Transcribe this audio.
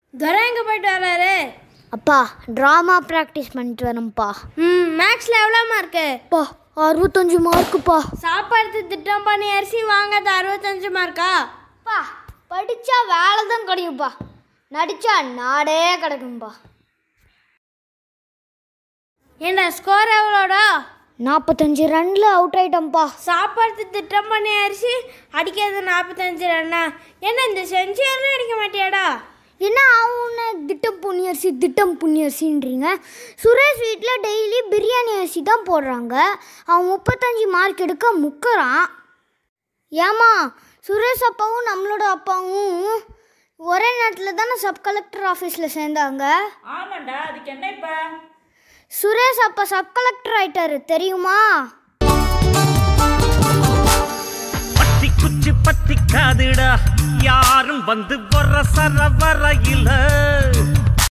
துரை எங்கே போயிட்டு வர்றாரு அப்பா ட்ராமா ப்ராக்டிஸ் பண்ணிட்டு வரேன்ப்பா ம் மேக்ஸில் எவ்வளோ மார்க்கு அப்பா அறுபத்தஞ்சு மார்க்குப்பா சாப்பாடு திட்டம் பண்ணி அரிசி வாங்காத அறுபத்தஞ்சு மார்க்கா அப்பா படித்தா வேலை தான் கிடைக்கும்ப்பா நடித்தா நாடே கிடைக்கும்ப்பா ஏண்டா ஸ்கோர் எவ்வளோடா நாற்பத்தஞ்சு ரனில் அவுட் ஆயிட்டோம்ப்பா சாப்பாடு திட்டம் பண்ணி அரிசி அடிக்கிறது நாற்பத்தஞ்சு ரன்னா என்ன இந்த செஞ்சுரியெல்லாம் அடிக்க மாட்டியாடா என்ன ஆகும்னு திட்டம் புண்ணியரிசி திட்டம் புண்ணியரிசின்றீங்க சுரேஷ் வீட்டில் டெய்லி பிரியாணி அரிசி தான் போடுறாங்க அவன் முப்பத்தஞ்சு மார்க் எடுக்க முக்கறான் ஏமா சுரேஷ் அப்பாவும் நம்மளோட அப்பாவும் ஒரே நேரத்தில் தானே சப் கலெக்டர் ஆஃபீஸில் சேர்ந்தாங்க ஆமாண்டா அதுக்கு என்ன இப்போ சுரேஷ் அப்பா சப் கலெக்டர் ஆயிட்டாரு தெரியுமா பட்டி குச்சி பத்தி காதுடா யாரும் வந்து வர சர வர இல்ல